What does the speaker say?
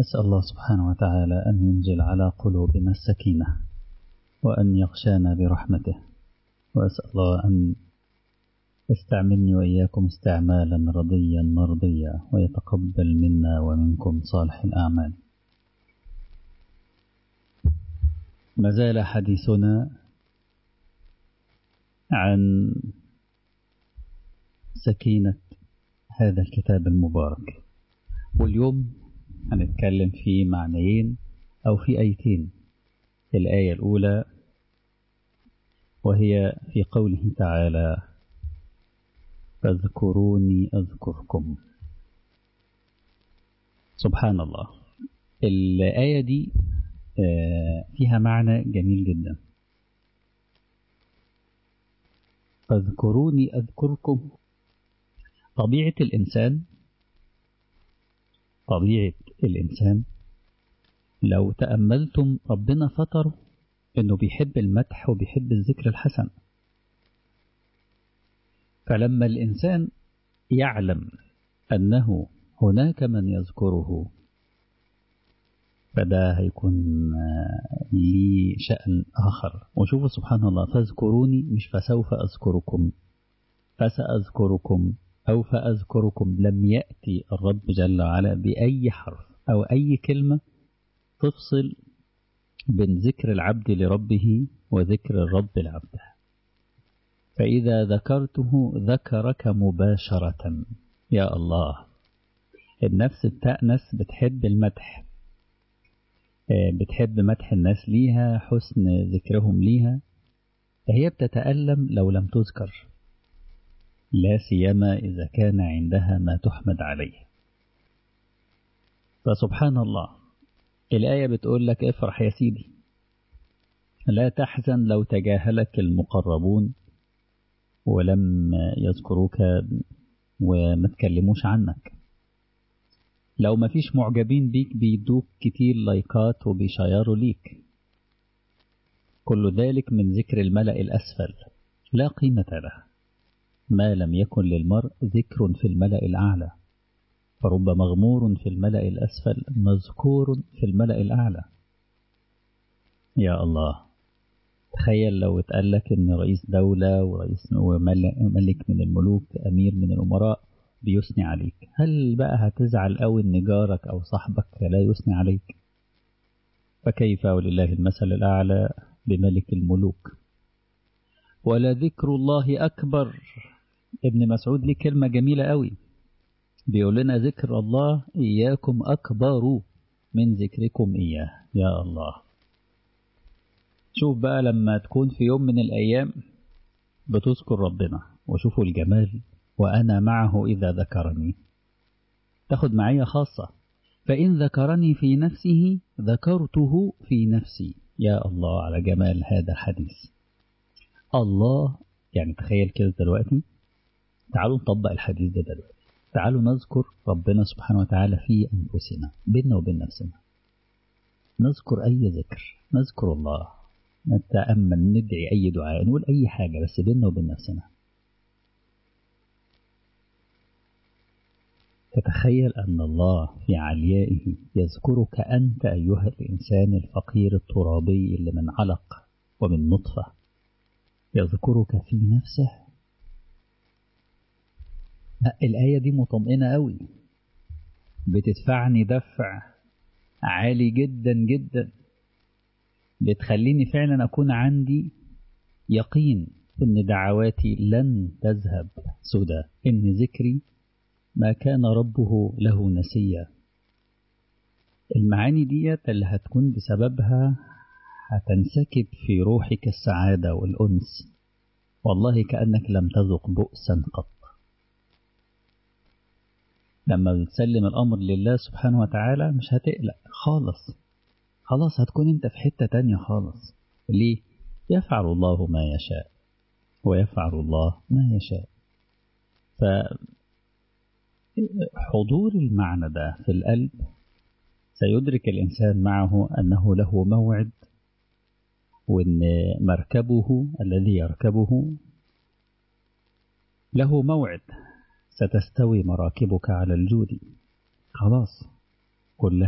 أسأل الله سبحانه وتعالى أن ينزل على قلوبنا السكينة وأن يغشانا برحمته وأسأل الله أن يستعملني وإياكم استعمالا رضيا مرضيا ويتقبل منا ومنكم صالح الأعمال ما زال حديثنا عن سكينة هذا الكتاب المبارك واليوم هنتكلم في معنيين أو في آيتين الآية الأولى وهي في قوله تعالى فاذكروني أذكركم سبحان الله الآية دي فيها معنى جميل جدا فاذكروني أذكركم طبيعة الإنسان طبيعة الإنسان لو تأملتم ربنا فطره إنه بيحب المدح وبيحب الذكر الحسن فلما الإنسان يعلم أنه هناك من يذكره فده هيكون لي شأن آخر وشوفوا سبحان الله فاذكروني مش فسوف أذكركم فسأذكركم أو فأذكركم لم يأتي الرب جل وعلا بأي حرف أو أي كلمة تفصل بين ذكر العبد لربه وذكر الرب لعبده فإذا ذكرته ذكرك مباشرة يا الله النفس بتأنس بتحب المدح بتحب مدح الناس ليها حسن ذكرهم ليها فهي بتتألم لو لم تذكر لا سيما إذا كان عندها ما تحمد عليه فسبحان الله الآية بتقول لك افرح يا سيدي لا تحزن لو تجاهلك المقربون ولم يذكروك وما تكلموش عنك لو ما فيش معجبين بيك بيدوك كتير لايكات وبيشيروا ليك كل ذلك من ذكر الملأ الأسفل لا قيمة له ما لم يكن للمرء ذكر في الملأ الأعلى فرب مغمور في الملأ الأسفل مذكور في الملأ الأعلى يا الله تخيل لو اتقال لك ان رئيس دولة ورئيس وملك من الملوك امير من الامراء بيثني عليك هل بقى هتزعل قوي ان جارك او صاحبك لا يثني عليك فكيف ولله المثل الاعلى بملك الملوك ولذكر الله اكبر ابن مسعود ليه كلمة جميلة قوي بيقول لنا ذكر الله إياكم أكبر من ذكركم إياه يا الله شوف بقى لما تكون في يوم من الأيام بتذكر ربنا وشوفوا الجمال وأنا معه إذا ذكرني تاخد معية خاصة فإن ذكرني في نفسه ذكرته في نفسي يا الله على جمال هذا الحديث الله يعني تخيل كده دلوقتي تعالوا نطبق الحديث ده دلوقتي تعالوا نذكر ربنا سبحانه وتعالى في أنفسنا بيننا وبين نفسنا نذكر أي ذكر نذكر الله نتأمل ندعي أي دعاء نقول أي حاجة بس بيننا وبين نفسنا تتخيل أن الله في عليائه يذكرك أنت أيها الإنسان الفقير الترابي اللي من علق ومن نطفة يذكرك في نفسه الآية دي مطمئنة قوي بتدفعني دفع عالي جدا جدا بتخليني فعلا أكون عندي يقين إن دعواتي لن تذهب سدى إن ذكري ما كان ربه له نسيا المعاني ديت اللي هتكون بسببها هتنسكب في روحك السعادة والأنس والله كأنك لم تذق بؤسا قط لما بتسلم الأمر لله سبحانه وتعالى مش هتقلق خالص خلاص هتكون انت في حتة تانية خالص ليه؟ يفعل الله ما يشاء ويفعل الله ما يشاء فحضور المعنى ده في القلب سيدرك الإنسان معه أنه له موعد وأن مركبه الذي يركبه له موعد ستستوي مراكبك على الجود خلاص كلها